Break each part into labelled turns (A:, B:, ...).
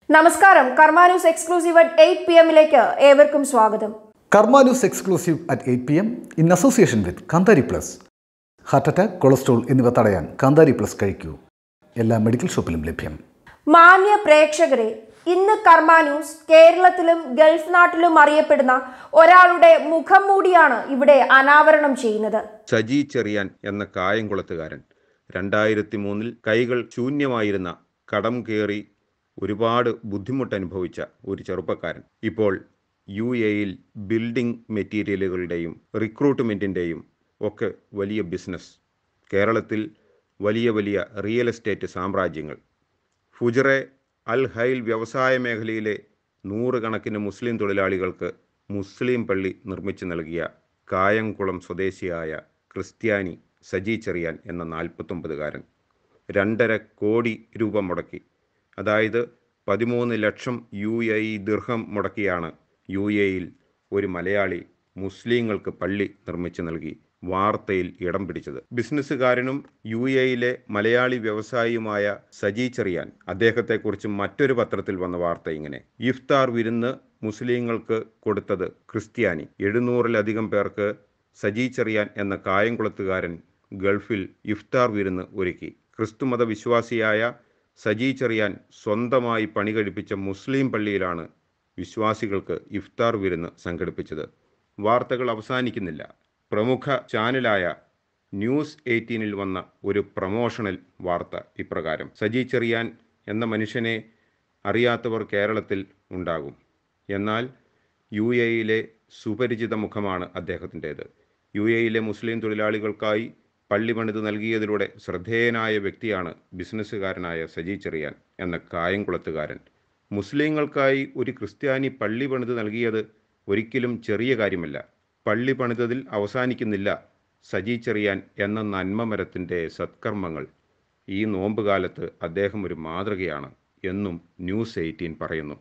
A: നമസ്കാരം Karma news exclusive at eight P എമ്മിലേക്ക് ഏവർക്കും സ്വാഗതം
B: Karma news exclusive at eight P M in association with Kanthari plus heart attack cholesterol എന്നിവ തടയാൻ കാന്താരി പ്ലസ് കഴിക്കൂ എല്ലാ മെഡിക്കൽ ഷോപ്പിലും ലഭ്യം
A: മാന്യ പ്രേക്ഷകരെ ഇന്ന് കർമ്മ ന്യൂസ് കേരളത്തിലും ഗൾഫ് നാട്ടിലും അറിയപ്പെടുന്ന ഒരാളുടെ മുഖം മൂടിയാണ് ഇവിടെ അനാവരണം ചെയ്യുന്നത്
C: സജി ചെറിയാൻ എന്ന കായംകുളത്തുകാരൻ രണ്ടായിരത്തി മൂന്നിൽ കൈകൾ ശൂന്യമായിരുന്ന കടം കയറി ഒരുപാട് ബുദ്ധിമുട്ട് അനുഭവിച്ച ഒരു ചെറുപ്പക്കാരൻ ഇപ്പോൾ യു എയിൽ ബിൽഡിംഗ് മെറ്റീരിയലുകളുടെയും റിക്രൂട്ട്മെൻറ്റിൻ്റെയും ഒക്കെ വലിയ ബിസിനസ് കേരളത്തിൽ വലിയ വലിയ റിയൽ എസ്റ്റേറ്റ് സാമ്രാജ്യങ്ങൾ ഫുജറെ അൽ ഹൈൽ വ്യവസായ മേഖലയിലെ നൂറുകണക്കിന് മുസ്ലിം തൊഴിലാളികൾക്ക് മുസ്ലിം പള്ളി നിർമ്മിച്ചു നൽകിയ കായംകുളം സ്വദേശിയായ ക്രിസ്ത്യാനി സജി ചെറിയാൻ എന്ന നാൽപ്പത്തൊമ്പതുകാരൻ രണ്ടര കോടി രൂപ മുടക്കി അതായത് പതിമൂന്ന് ലക്ഷം യു എ ഇ ദീർഘം മുടക്കിയാണ് യു എയിൽ ഒരു മലയാളി മുസ്ലിങ്ങൾക്ക് പള്ളി നിർമ്മിച്ചു നൽകി വാർത്തയിൽ ഇടം പിടിച്ചത് ബിസിനസ്സുകാരനും യു എയിലെ മലയാളി വ്യവസായിയുമായ സജി ചെറിയാൻ അദ്ദേഹത്തെക്കുറിച്ച് മറ്റൊരു പത്രത്തിൽ വന്ന വാർത്ത ഇങ്ങനെ ഇഫ്താർ വിരുന്ന് മുസ്ലിങ്ങൾക്ക് കൊടുത്തത് ക്രിസ്ത്യാനി എഴുന്നൂറിലധികം പേർക്ക് സജി ചെറിയാൻ എന്ന കായംകുളത്തുകാരൻ ഗൾഫിൽ ഇഫ്താർ വിരുന്ന് ഒരുക്കി ക്രിസ്തുമത വിശ്വാസിയായ സജി ചെറിയാൻ സ്വന്തമായി പണി കഴിപ്പിച്ച മുസ്ലിം പള്ളിയിലാണ് വിശ്വാസികൾക്ക് ഇഫ്താർ വിരുന്ന് സംഘടിപ്പിച്ചത് വാർത്തകൾ അവസാനിക്കുന്നില്ല പ്രമുഖ ചാനലായ ന്യൂസ് എയ്റ്റീനിൽ വന്ന ഒരു പ്രമോഷണൽ വാർത്ത ഇപ്രകാരം സജി ചെറിയാൻ എന്ന മനുഷ്യനെ അറിയാത്തവർ കേരളത്തിൽ ഉണ്ടാകും എന്നാൽ യു എയിലെ സുപരിചിത മുഖമാണ് അദ്ദേഹത്തിൻ്റേത് യു എയിലെ മുസ്ലിം തൊഴിലാളികൾക്കായി പള്ളി പണിത് നൽകിയതിലൂടെ ശ്രദ്ധേയനായ വ്യക്തിയാണ് ബിസിനസ്സുകാരനായ സജി ചെറിയാൻ എന്ന കായംകുളത്തുകാരൻ മുസ്ലിങ്ങൾക്കായി ഒരു ക്രിസ്ത്യാനി പള്ളി പണിത് നൽകിയത് ഒരിക്കലും ചെറിയ കാര്യമല്ല പള്ളി പണിതതിൽ അവസാനിക്കുന്നില്ല സജി ചെറിയാൻ എന്ന നന്മമരത്തിൻ്റെ സത്കർമ്മങ്ങൾ ഈ നോമ്പുകാലത്ത് അദ്ദേഹം ഒരു മാതൃകയാണ് എന്നും ന്യൂസ് എയ്റ്റീൻ പറയുന്നു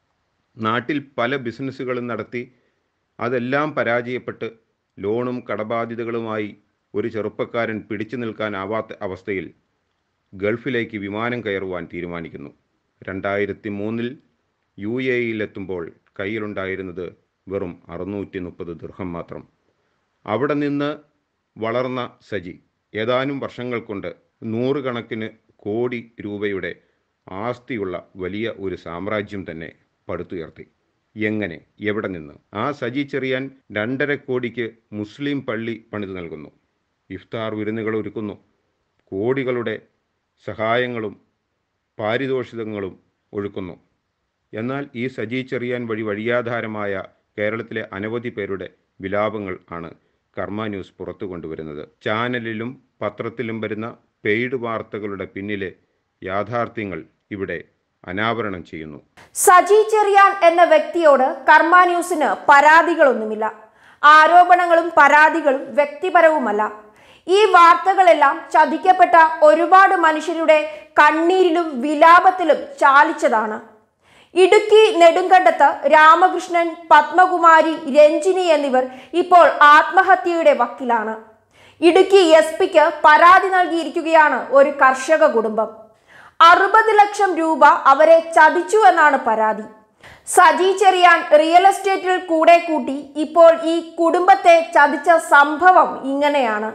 C: നാട്ടിൽ പല ബിസിനസ്സുകളും നടത്തി അതെല്ലാം പരാജയപ്പെട്ട് ലോണും കടബാധ്യതകളുമായി ഒരു ചെറുപ്പക്കാരൻ പിടിച്ചു നിൽക്കാനാവാത്ത അവസ്ഥയിൽ ഗൾഫിലേക്ക് വിമാനം കയറുവാൻ തീരുമാനിക്കുന്നു രണ്ടായിരത്തി മൂന്നിൽ യു എ ഇയിലെത്തുമ്പോൾ കയ്യിലുണ്ടായിരുന്നത് വെറും അറുന്നൂറ്റി മുപ്പത് ദീർഘം മാത്രം അവിടെ നിന്ന് വളർന്ന സജി ഏതാനും വർഷങ്ങൾ കൊണ്ട് നൂറുകണക്കിന് കോടി രൂപയുടെ ആസ്തിയുള്ള വലിയ ഒരു സാമ്രാജ്യം തന്നെ പടുത്തുയർത്തി എങ്ങനെ എവിടെ നിന്ന് ആ സജി ചെറിയാൻ രണ്ടര കോടിക്ക് മുസ്ലിം പള്ളി പണിത് നൽകുന്നു ഇഫ്താർ വിരുന്നുകൾ ഒരുക്കുന്നു കോടികളുടെ സഹായങ്ങളും പാരിതോഷികങ്ങളും ഒഴുക്കുന്നു എന്നാൽ ഈ സജി ചെറിയാൻ വഴി വഴിയാധാരമായ കേരളത്തിലെ അനവധി പേരുടെ വിലാപങ്ങൾ ആണ് കർമ്മ ന്യൂസ് പുറത്തു കൊണ്ടുവരുന്നത് ചാനലിലും പത്രത്തിലും വരുന്ന പെയ്ഡ് വാർത്തകളുടെ പിന്നിലെ യാഥാർത്ഥ്യങ്ങൾ ഇവിടെ അനാവരണം ചെയ്യുന്നു
A: സജി ചെറിയാൻ എന്ന വ്യക്തിയോട് കർമ്മ ന്യൂസിന് പരാതികളൊന്നുമില്ല ആരോപണങ്ങളും പരാതികളും വ്യക്തിപരവുമല്ല ഈ വാർത്തകളെല്ലാം ചതിക്കപ്പെട്ട ഒരുപാട് മനുഷ്യരുടെ കണ്ണീരിലും വിലാപത്തിലും ചാലിച്ചതാണ് ഇടുക്കി നെടുങ്കണ്ടത്ത് രാമകൃഷ്ണൻ പത്മകുമാരി രഞ്ജിനി എന്നിവർ ഇപ്പോൾ ആത്മഹത്യയുടെ വക്കിലാണ് ഇടുക്കി എസ് പിക്ക് പരാതി നൽകിയിരിക്കുകയാണ് ഒരു കർഷക കുടുംബം അറുപത് ലക്ഷം രൂപ അവരെ ചതിച്ചു എന്നാണ് പരാതി സജി ചെറിയാൻ റിയൽ എസ്റ്റേറ്റിൽ കൂടെ കൂട്ടി ഇപ്പോൾ ഈ കുടുംബത്തെ ചതിച്ച സംഭവം ഇങ്ങനെയാണ്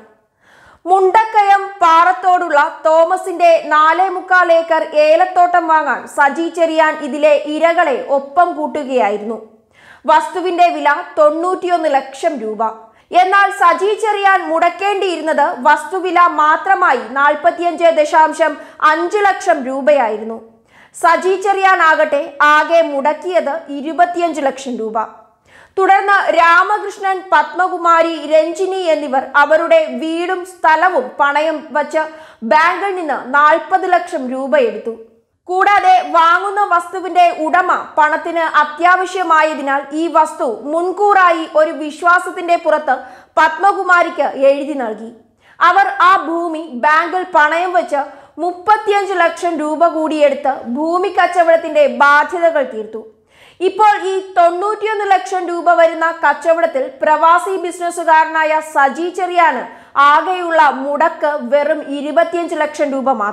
A: മുണ്ടക്കയം പാറത്തോടുള്ള തോമസിന്റെ നാലേ മുക്കാൽ ഏക്കർ ഏലത്തോട്ടം വാങ്ങാൻ സജി ചെറിയാൻ ഇതിലെ ഇരകളെ ഒപ്പം കൂട്ടുകയായിരുന്നു വസ്തുവിന്റെ വില തൊണ്ണൂറ്റിയൊന്ന് ലക്ഷം രൂപ എന്നാൽ സജി ചെറിയാൻ മുടക്കേണ്ടിയിരുന്നത് വസ്തുവില മാത്രമായി നാൽപ്പത്തിയഞ്ച് ദശാംശം അഞ്ച് ലക്ഷം രൂപയായിരുന്നു സജി ചെറിയാൻ ആകട്ടെ ആകെ മുടക്കിയത് ഇരുപത്തിയഞ്ച് ലക്ഷം രൂപ തുടർന്ന് രാമകൃഷ്ണൻ പത്മകുമാരി രഞ്ജിനി എന്നിവർ അവരുടെ വീടും സ്ഥലവും പണയം വച്ച് ബാങ്കിൽ നിന്ന് നാൽപ്പത് ലക്ഷം രൂപ എടുത്തു കൂടാതെ വാങ്ങുന്ന വസ്തുവിന്റെ ഉടമ പണത്തിന് അത്യാവശ്യമായതിനാൽ ഈ വസ്തു മുൻകൂറായി ഒരു വിശ്വാസത്തിന്റെ പുറത്ത് പത്മകുമാരിക്ക് എഴുതി നൽകി അവർ ആ ഭൂമി ബാങ്കിൽ പണയം വെച്ച് മുപ്പത്തിയഞ്ച് ലക്ഷം രൂപ കൂടിയെടുത്ത് ഭൂമി കച്ചവടത്തിന്റെ ബാധ്യതകൾ തീർത്തു ഇപ്പോൾ ഈ തൊണ്ണൂറ്റിയൊന്ന് ലക്ഷം രൂപ വരുന്ന കച്ചവടത്തിൽ പ്രവാസി ബിസിനസ്സുകാരനായ സജി ചെറിയാന് ആകെയുള്ള മുടക്ക് വെറും ഇരുപത്തിയഞ്ച് ലക്ഷം രൂപ മാത്രം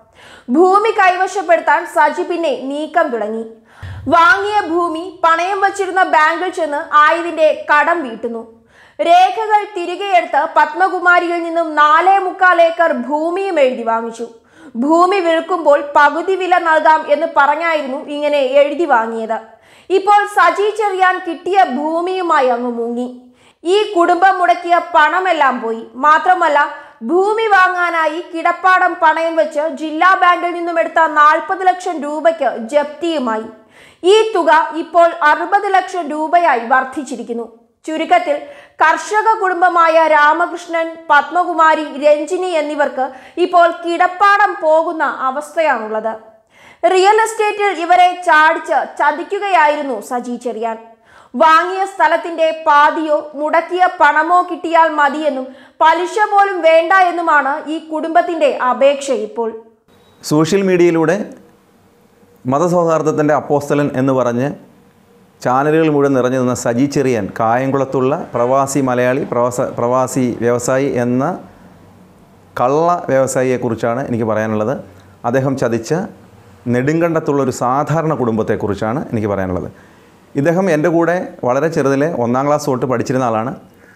A: ഭൂമി കൈവശപ്പെടുത്താൻ സജി പിന്നെ നീക്കം തുടങ്ങി വാങ്ങിയ ഭൂമി പണയം വച്ചിരുന്ന ബാങ്കിൽ ചെന്ന് ആയതിന്റെ കടം വീട്ടുന്നു രേഖകൾ തിരികെയെടുത്ത് പത്മകുമാരിയിൽ നിന്നും നാലേ മുക്കാൽ ഏക്കർ ഭൂമിയും എഴുതി വാങ്ങിച്ചു ഭൂമി വിൽക്കുമ്പോൾ പകുതി വില നൽകാം എന്ന് പറഞ്ഞായിരുന്നു ഇങ്ങനെ എഴുതി വാങ്ങിയത് ഇപ്പോൾ സജി ചെറിയാൻ കിട്ടിയ ഭൂമിയുമായി അങ്ങ് മുങ്ങി ഈ കുടുംബം മുടക്കിയ പണമെല്ലാം പോയി മാത്രമല്ല ഭൂമി വാങ്ങാനായി കിടപ്പാടം പണയം വെച്ച് ജില്ലാ ബാങ്കിൽ നിന്നും എടുത്ത നാൽപ്പത് ലക്ഷം രൂപയ്ക്ക് ജപ്തിയുമായി ഈ തുക ഇപ്പോൾ അറുപത് ലക്ഷം രൂപയായി വർദ്ധിച്ചിരിക്കുന്നു ചുരുക്കത്തിൽ കർഷക കുടുംബമായ രാമകൃഷ്ണൻ പത്മകുമാരി രഞ്ജിനി എന്നിവർക്ക് ഇപ്പോൾ കിടപ്പാടം പോകുന്ന അവസ്ഥയാണുള്ളത് റിയൽ എസ്റ്റേറ്റിൽ ഇവരെ ചാടിച്ച് ചതിക്കുകയായിരുന്നു സജി ചെറിയാൻ വാങ്ങിയ സ്ഥലത്തിന്റെ പാതിയോ മുടക്കിയ പണമോ കിട്ടിയാൽ മതിയെന്നും പലിശ പോലും വേണ്ട എന്നുമാണ് ഈ കുടുംബത്തിന്റെ അപേക്ഷ ഇപ്പോൾ
D: സോഷ്യൽ മീഡിയയിലൂടെ മതസൗഹാർദ്ദത്തിൻ്റെ അപ്പോസ്തലൻ എന്ന് പറഞ്ഞ് ചാനലുകൾ മുഴുവൻ നിറഞ്ഞു നിന്ന സജി ചെറിയാൻ കായംകുളത്തുള്ള പ്രവാസി മലയാളി പ്രവാസ പ്രവാസി വ്യവസായി എന്ന കള്ള വ്യവസായിയെക്കുറിച്ചാണ് എനിക്ക് പറയാനുള്ളത് അദ്ദേഹം ചതിച്ച നെടുങ്കണ്ടത്തുള്ള ഒരു സാധാരണ കുടുംബത്തെക്കുറിച്ചാണ് എനിക്ക് പറയാനുള്ളത് ഇദ്ദേഹം എൻ്റെ കൂടെ വളരെ ചെറുതിലെ ഒന്നാം ക്ലാസ് തൊട്ട് പഠിച്ചിരുന്ന ആളാണ്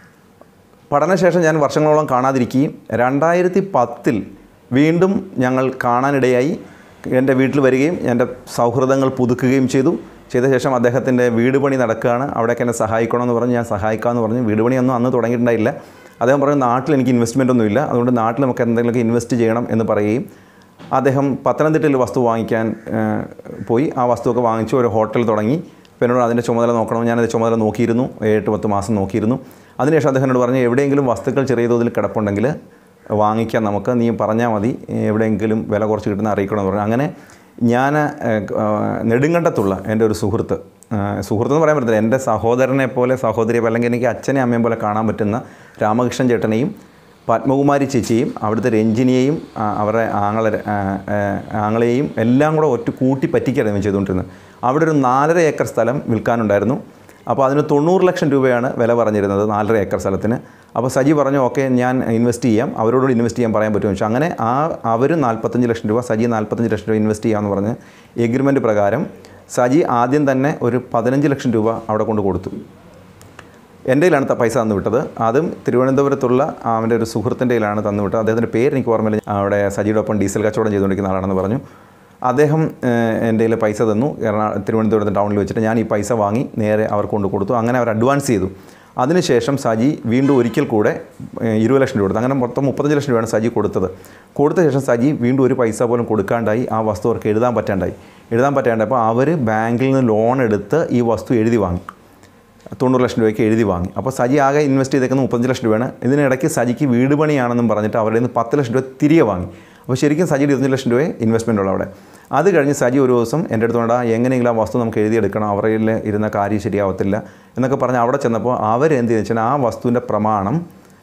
D: പഠനശേഷം ഞാൻ വർഷങ്ങളോളം കാണാതിരിക്കുകയും രണ്ടായിരത്തി പത്തിൽ വീണ്ടും ഞങ്ങൾ കാണാനിടയായി എൻ്റെ വീട്ടിൽ വരികയും എൻ്റെ സൗഹൃദങ്ങൾ പുതുക്കുകയും ചെയ്തു ചെയ്ത ശേഷം അദ്ദേഹത്തിൻ്റെ വീട് പണി നടക്കുകയാണ് അവിടേക്ക് എന്നെ സഹായിക്കണമെന്ന് പറഞ്ഞ് ഞാൻ സഹായിക്കാമെന്ന് പറഞ്ഞ് വീട് പണിയൊന്നും അന്ന് തുടങ്ങിയിട്ടുണ്ടായില്ല അദ്ദേഹം പറഞ്ഞു നാട്ടിൽ എനിക്ക് ഇൻവെസ്റ്റ്മെൻ്റ് ഒന്നുമില്ല അതുകൊണ്ട് നാട്ടിൽ നമുക്ക് എന്തെങ്കിലുമൊക്കെ ഇൻവെസ്റ്റ് ചെയ്യണം എന്ന് പറയുകയും അദ്ദേഹം പത്തനംതിട്ടയിൽ വസ്തു വാങ്ങിക്കാൻ ഏഹ്, പോയി ആ വസ്തുവൊക്കെ വാങ്ങിച്ചു ഒരു ഹോട്ടൽ തുടങ്ങി അപ്പോൾ എന്നോട് അതിൻ്റെ ചുമതല നോക്കണം ഞാനത് ചുമതല നോക്കിയിരുന്നു എട്ട് പത്ത് മാസം നോക്കിയിരുന്നു അതിനുശേഷം അദ്ദേഹം എന്നോട് പറഞ്ഞു എവിടെയെങ്കിലും വസ്തുക്കൾ ചെറിയ തോതിൽ കിടപ്പുണ്ടെങ്കിൽ വാങ്ങിക്കാം നമുക്ക് നീ പറഞ്ഞാൽ മതി എവിടെയെങ്കിലും വില കുറച്ച് കിട്ടുന്ന അറിയിക്കണമെന്ന് പറഞ്ഞു അങ്ങനെ ഞാൻ ഏഹ്, ഏഹ്, നെടുങ്കണ്ടത്തുള്ള എൻ്റെ ഒരു സുഹൃത്ത് ഏഹ്, സുഹൃത്തെന്ന് പറയാൻ പറ്റത്തില്ല എൻ്റെ സഹോദരനെ പോലെ സഹോദരിയെ പോലെ അല്ലെങ്കിൽ എനിക്ക് അച്ഛനെ അമ്മയും പോലെ കാണാൻ പറ്റുന്ന രാമകൃഷ്ണൻ ചേട്ടനെയും പത്മകുമാരി ചേച്ചിയും അവിടുത്തെ രഞ്ജിനിയെയും ആ, അവരുടെ ആങ്ങളെ ആ, ആ, ആങ്ങളെയും എല്ലാം കൂടെ ഒറ്റ കൂട്ടി പറ്റിക്കായിരുന്നു ചെയ്തുകൊണ്ടിരുന്നത് അവിടെ ഒരു നാലര ഏക്കർ സ്ഥലം വിൽക്കാനുണ്ടായിരുന്നു അപ്പോൾ അതിന് തൊണ്ണൂറ് ലക്ഷം രൂപയാണ് വില പറഞ്ഞിരുന്നത് നാലര ഏക്കർ സ്ഥലത്തിന് അപ്പോൾ സജി പറഞ്ഞു ഓക്കെ ഞാൻ ഇൻവെസ്റ്റ് ചെയ്യാം അവരോട് ഇൻവെസ്റ്റ് ചെയ്യാൻ പറയാൻ പറ്റുമെന്ന് വെച്ചാൽ അങ്ങനെ ആ അവർ നാൽപ്പത്തഞ്ച് ലക്ഷം രൂപ സജി നാൽപ്പത്തഞ്ച് ലക്ഷം രൂപ ഇൻവെസ്റ്റ് ചെയ്യാമെന്ന് പറഞ്ഞ് എഗ്രിമെൻറ്റ് പ്രകാരം സജി ആദ്യം തന്നെ ഒരു പതിനഞ്ച് ലക്ഷം രൂപ അവിടെ കൊണ്ട് കൊടുത്തു എൻ്റെ കയ്യിലാണ് ത- പൈസ തന്നു വിട്ടത് അതും തിരുവനന്തപുരത്തുള്ള അവൻ്റെ ഒരു സുഹൃത്തിൻ്റെ കയ്യിലാണ് തന്നു വിട്ടത് അദ്ദേഹത്തിൻ്റെ പേര് എനിക്ക് ഓർമ്മയില്ല അവിടെ സജിയുടെ ഒപ്പം ഡീസൽ കച്ചവടം ചെയ്തുകൊണ്ടിരിക്കുന്ന ആളാണെന്ന് പറഞ്ഞു അദ്ദേഹം ഏഹ്, എൻ്റെ കയ്യിൽ പൈസ തന്നു എറണാകുളം തിരുവനന്തപുരത്ത് ടൗണിൽ വെച്ചിട്ട് ഞാൻ ഈ പൈസ വാങ്ങി നേരെ അവർക്ക് കൊണ്ട് കൊടുത്തു അങ്ങനെ അവർ അഡ്വാൻസ് ചെയ്തു അതിനുശേഷം സജി വീണ്ടും ഒരിക്കൽ കൂടെ ഏഹ്, ഇരുപത് ലക്ഷം രൂപ കൊടുത്തു അങ്ങനെ മൊത്തം മുപ്പത്തഞ്ച് ലക്ഷം രൂപയാണ് സജി കൊടുത്തത് കൊടുത്ത ശേഷം സജി വീണ്ടും ഒരു പൈസ പോലും കൊടുക്കാണ്ടായി ആ വസ്തു അവർക്ക് എഴുതാൻ പറ്റാണ്ടായി എഴുതാൻ പറ്റാണ്ടപ്പോൾ അവർ ബാങ്കിൽ നിന്ന് ലോൺ എടുത്ത് ഈ വസ്തു എഴുതി വാങ്ങി തൊണ്ണൂറ് ലക്ഷം രൂപയ്ക്ക് എഴുതി വാങ്ങി അപ്പോൾ സജി ആകെ ഇൻവെസ്റ്റ് ചെയ്തേക്കുന്നത് മുപ്പത്തഞ്ച് ലക്ഷം രൂപയാണ് ഇതിനിടയ്ക്ക് സജിക്ക് വീട് പണിയാണെന്നും പറഞ്ഞിട്ട് അവരുടെ നിന്ന് പത്ത് ലക്ഷം രൂപ തിരികെ വാങ്ങി അപ്പോൾ ശരിക്കും സജിയുടെ ഇരുപത്തഞ്ച് ലക്ഷം രൂപയെ ഇൻവെസ്റ്റ്മെൻ്റ് ഉള്ള അവിടെ അത് കഴിഞ്ഞ് സജി ഒരു ദിവസം എൻ്റെ അടുത്ത് കൊണ്ടാ എങ്ങനെയെങ്കിലും ആ വസ്തു നമുക്ക് എഴുതിയെടുക്കണം അവരുടെ ഇരുന്ന കാര്യം ശരിയാവത്തില്ല എന്നൊക്കെ പറഞ്ഞ് അവിടെ ചെന്നപ്പോൾ അവരെന്ത് വെച്ചാൽ ആ വസ്തുവിൻ്റെ പ്രമാണം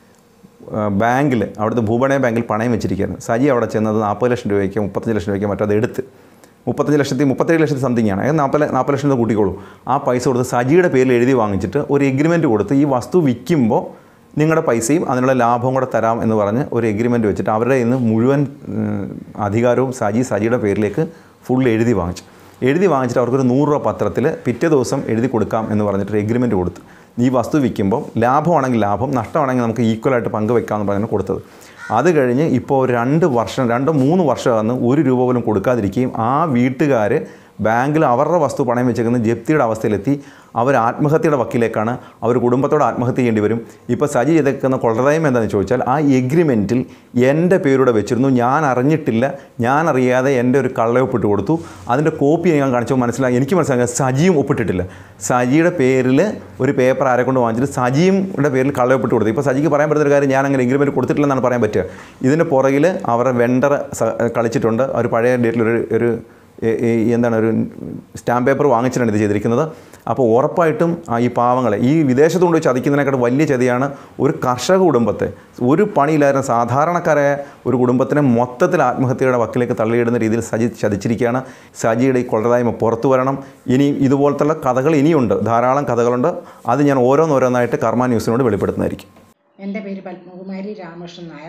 D: ബാങ്കിൽ അവിടുത്തെ ഭൂപണയ ബാങ്കിൽ പണയം വെച്ചിരിക്കുകയായിരുന്നു സജി അവിടെ ചെന്നത് നാൽപ്പത് ലക്ഷം രൂപയ്ക്ക് മുപ്പത്തഞ്ച് ലക്ഷം രൂപയ്ക്ക് മറ്റത് എടുത്ത് മുപ്പത്തഞ്ച് ലക്ഷത്തി മുപ്പത്തേഴ് ലക്ഷത്തി സംതിങ് ആണ് അതായത് നാൽപ്പത് നാൽപ്പത് ലക്ഷം രൂപ കൂട്ടിക്കോളൂ ആ പൈസ കൊടുത്ത് സജിയുടെ പേരിൽ എഴുതി വാങ്ങിച്ചിട്ട് ഒരു എഗ്രിമെൻറ്റ് കൊടുത്ത് ഈ വസ്തു വിൽക്കുമ്പോൾ നിങ്ങളുടെ പൈസയും അതിനുള്ള ലാഭവും കൂടെ തരാം എന്ന് പറഞ്ഞ് ഒരു എഗ്രിമെൻറ്റ് വെച്ചിട്ട് അവരുടെ ഇന്ന് മുഴുവൻ ഉം, അധികാരവും സജി സജിയുടെ പേരിലേക്ക് ഫുൾ എഴുതി വാങ്ങിച്ചു എഴുതി വാങ്ങിച്ചിട്ട് അവർക്കൊരു നൂറ് രൂപ പത്രത്തിൽ പിറ്റേ ദിവസം എഴുതി കൊടുക്കാം എന്ന് പറഞ്ഞിട്ട് ഒരു എഗ്രിമെൻറ്റ് കൊടുത്തു ഈ വസ്തു വിൽക്കുമ്പോൾ ലാഭമാണെങ്കിൽ ലാഭം നഷ്ടമാണെങ്കിൽ നമുക്ക് ഈക്വലായിട്ട് പങ്കുവെക്കാമെന്ന് പറഞ്ഞാണ് കൊടുത്തത് അത് കഴിഞ്ഞ് ഇപ്പോൾ ഒരു രണ്ട് വർഷം രണ്ട് മൂന്ന് വർഷം വന്ന് ഒരു രൂപ പോലും കൊടുക്കാതിരിക്കുകയും ആ വീട്ടുകാർ ബാങ്കിൽ അവരുടെ വസ്തു പണയം വെച്ചേക്കുന്ന ജപ്തിയുടെ അവസ്ഥയിലെത്തി അവർ ആത്മഹത്യയുടെ വക്കിലേക്കാണ് അവർ കുടുംബത്തോട് ആത്മഹത്യ ചെയ്യേണ്ടി വരും ഇപ്പോൾ സജി ചെയ്തേക്കുന്ന കൊള്ളതായ്മ എന്താണെന്ന് ചോദിച്ചാൽ ആ എഗ്രിമെൻറ്റിൽ എൻ്റെ പേരൂടെ വെച്ചിരുന്നു ഞാൻ അറിഞ്ഞിട്ടില്ല ഞാൻ അറിയാതെ എൻ്റെ ഒരു കള്ളയൊപ്പിട്ട് കൊടുത്തു അതിൻ്റെ കോപ്പി ഞാൻ കാണിച്ചപ്പോൾ മനസ്സിലായി എനിക്ക് മനസ്സിലാക്കുക സജിയും ഒപ്പിട്ടിട്ടില്ല സജിയുടെ പേരിൽ ഒരു പേപ്പർ ആരെ കൊണ്ട് വാങ്ങിച്ചിട്ട് സജിയുടെ പേരിൽ കള്ളയൊപ്പിട്ട് കൊടുത്തു ഇപ്പോൾ സജിക്ക് പറയാൻ പറ്റുന്ന ഒരു കാര്യം ഞാൻ അങ്ങനെ എഗ്രിമെൻറ്റ് കൊടുത്തിട്ടില്ലെന്നാണ് പറയാൻ പറ്റുക ഇതിൻ്റെ പുറകിൽ അവരുടെ വെണ്ടർ കളിച്ചിട്ടുണ്ട് ഒരു പഴയ ഡേറ്റിലൊരു ഒരു ഈ- ഈ എന്താണ് ഒരു സ്റ്റാമ്പ് പേപ്പർ വാങ്ങിച്ചിട്ടാണ് ഇത് ചെയ്തിരിക്കുന്നത് അപ്പോൾ ഉറപ്പായിട്ടും ആ ഈ പാവങ്ങളെ ഈ വിദേശത്ത് കൊണ്ട് ചതിക്കുന്നതിനേക്കാൾ വലിയ ചതിയാണ് ഒരു കർഷക കുടുംബത്തെ ഒരു പണിയില്ലായിരുന്ന സാധാരണക്കാരായ ഒരു കുടുംബത്തിനെ മൊത്തത്തിൽ ആത്മഹത്യയുടെ വക്കിലേക്ക് തള്ളിയിടുന്ന രീതിയിൽ സജി ചതിച്ചിരിക്കുകയാണ് സജിയുടെ ഈ കൊള്ളതായ്മ പുറത്തു വരണം ഇനി ഇതുപോലത്തുള്ള കഥകൾ ഇനിയുണ്ട് ധാരാളം കഥകളുണ്ട് അത് ഞാൻ ഓരോന്നോരോന്നായിട്ട് കർമ്മ ന്യൂസിനോട് വെളിപ്പെടുത്തുന്നതായിരിക്കും
E: എൻ്റെ പേര് പത്മകുമാരി രാമകൃഷ്ണൻ നായർ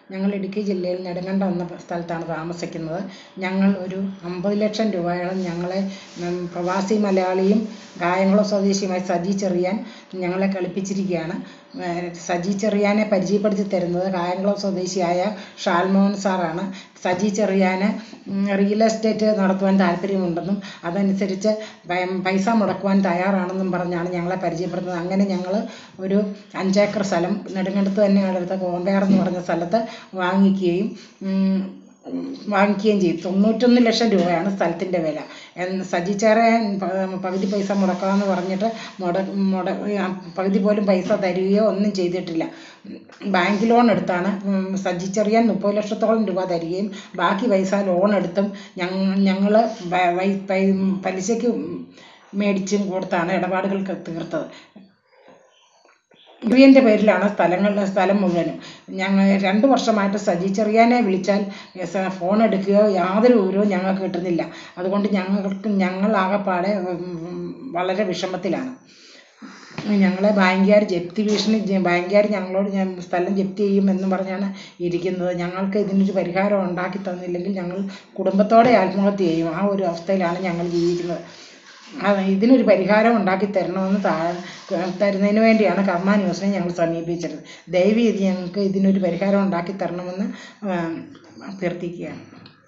E: ഞങ്ങൾ ഇടുക്കി ജില്ലയിൽ നെടുങ്കണ്ടം എന്ന സ്ഥലത്താണ് താമസിക്കുന്നത് ഞങ്ങൾ ഒരു അമ്പത് ലക്ഷം രൂപയോളം ഞങ്ങളെ ഉം, പ്രവാസി മലയാളിയും കായംകുളം സ്വദേശിയുമായ സജി ചെറിയാൻ ഞങ്ങളെ കളിപ്പിച്ചിരിക്കുകയാണ് ഏഹ് സജി ചെറിയാനെ പരിചയപ്പെടുത്തി തരുന്നത് കായംകുളം സ്വദേശിയായ ഷാൽമോഹൻ സാറാണ് സജി ചെറിയാന് ഉം, റിയൽ എസ്റ്റേറ്റ് നടത്തുവാൻ താല്പര്യമുണ്ടെന്നും അതനുസരിച്ച് പൈ- പൈസ മുടക്കുവാൻ തയ്യാറാണെന്നും പറഞ്ഞാണ് ഞങ്ങളെ പരിചയപ്പെടുത്തുന്നത് അങ്ങനെ ഞങ്ങൾ ഒരു അഞ്ചേക്കർ സ്ഥലം നെടുങ്കണ്ടത്ത് തന്നെ അടുത്ത കോമ്പയർ എന്ന് പറഞ്ഞ സ്ഥലത്ത് വാങ്ങിക്കുകയും ഉം, ഉം, വാങ്ങിക്കുകയും ചെയ്തു തൊണ്ണൂറ്റൊന്ന് ലക്ഷം രൂപയാണ് സ്ഥലത്തിൻ്റെ വില എന്ന് സജി ചേരാൻ പകുതി പൈസ മുടക്കാമെന്ന് പറഞ്ഞിട്ട് മുട മുട ആ, പകുതി പോലും പൈസ തരികയോ ഒന്നും ചെയ്തിട്ടില്ല ബാങ്ക് ലോൺ എടുത്താണ് ഉം, സജി ചെറിയാൻ മുപ്പത് ലക്ഷത്തോളം രൂപ തരികയും ബാക്കി പൈസ ലോൺ എടുത്തും ഞങ്ങൾ ഞങ്ങൾ പലിശയ്ക്ക് മേടിച്ചും കൊടുത്താണ് ഇടപാടുകൾ തീർത്തത് ചെറിയൻ്റെ പേരിലാണ് സ്ഥലങ്ങളുടെ സ്ഥലം മുഴുവനും ഞങ്ങൾ രണ്ട് വർഷമായിട്ട് സജി ചെറിയാനെ വിളിച്ചാൽ എസ് ഫോൺ എടുക്കുകയോ യാതൊരു വിവരവും ഞങ്ങൾക്ക് കിട്ടുന്നില്ല അതുകൊണ്ട് ഞങ്ങൾക്ക് ഞങ്ങൾ ആകെപ്പാടെ ഉം, വളരെ വിഷമത്തിലാണ് ഞങ്ങളെ ബാങ്കുകാർ ജപ്തി ഭീഷണി ജ- ബാങ്കുകാർ ഞങ്ങളോട് ഞാൻ സ്ഥലം ജപ്തി ചെയ്യുമെന്ന് പറഞ്ഞാണ് ഇരിക്കുന്നത് ഞങ്ങൾക്ക് ഇതിനൊരു പരിഹാരം ഉണ്ടാക്കി തന്നില്ലെങ്കിൽ ഞങ്ങൾ കുടുംബത്തോടെ ആത്മഹത്യ ചെയ്യും ആ ഒരു അവസ്ഥയിലാണ് ഞങ്ങൾ ജീവിക്കുന്നത് അത് ഇതിനൊരു പരിഹാരം ഉണ്ടാക്കി തരണമെന്ന് താ തരുന്നതിന് വേണ്ടിയാണ് കർമ്മ ന്യൂസിനെ ഞങ്ങൾ സമീപിച്ചത് ദയവ് ചെയ്ത് ഞങ്ങൾക്ക് ഇതിനൊരു പരിഹാരം ഉണ്ടാക്കി തരണമെന്ന് ആ, അഭ്യർത്ഥിക്കുകയാണ്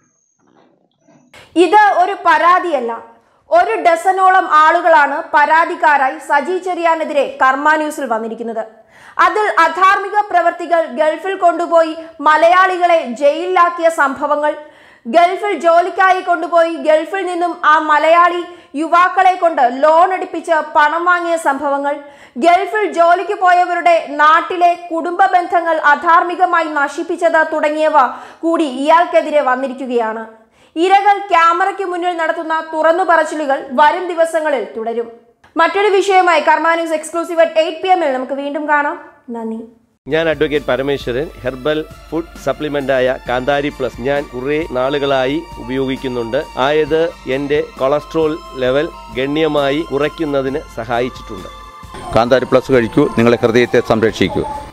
A: ഇത് ഒരു പരാതിയല്ല ഒരു ഡസനോളം ആളുകളാണ് പരാതിക്കാരായി സജി ചെറിയാനെതിരെ കർമ്മ ന്യൂസിൽ വന്നിരിക്കുന്നത് അതിൽ അധാർമിക പ്രവർത്തികൾ ഗൾഫിൽ കൊണ്ടുപോയി മലയാളികളെ ജയിലിലാക്കിയ സംഭവങ്ങൾ ഗൾഫിൽ ജോലിക്കായി കൊണ്ടുപോയി ഗൾഫിൽ നിന്നും ആ മലയാളി യുവാക്കളെ കൊണ്ട് ലോൺ എടുപ്പിച്ച് പണം വാങ്ങിയ സംഭവങ്ങൾ ഗൾഫിൽ ജോലിക്ക് പോയവരുടെ നാട്ടിലെ കുടുംബ ബന്ധങ്ങൾ അധാർമികമായി നശിപ്പിച്ചത് തുടങ്ങിയവ കൂടി ഇയാൾക്കെതിരെ വന്നിരിക്കുകയാണ് ഇരകൾ ക്യാമറയ്ക്ക് മുന്നിൽ നടത്തുന്ന തുറന്നു പറച്ചിലുകൾ വരും ദിവസങ്ങളിൽ തുടരും മറ്റൊരു വിഷയമായി Karma news exclusive at eight P എമ്മിൽ നമുക്ക് വീണ്ടും കാണാം നന്ദി
F: ഞാൻ അഡ്വക്കേറ്റ് പരമേശ്വരൻ ഹെർബൽ ഫുഡ് സപ്ലിമെന്റായ കാന്താരി പ്ലസ് ഞാൻ കുറേ നാളുകളായി ഉപയോഗിക്കുന്നുണ്ട് ആയത് എൻ്റെ കൊളസ്ട്രോൾ ലെവൽ ഗണ്യമായി കുറയ്ക്കുന്നതിന് സഹായിച്ചിട്ടുണ്ട്
G: കാന്താരി പ്ലസ് കഴിക്കൂ നിങ്ങളെ ഹൃദയത്തെ സംരക്ഷിക്കൂ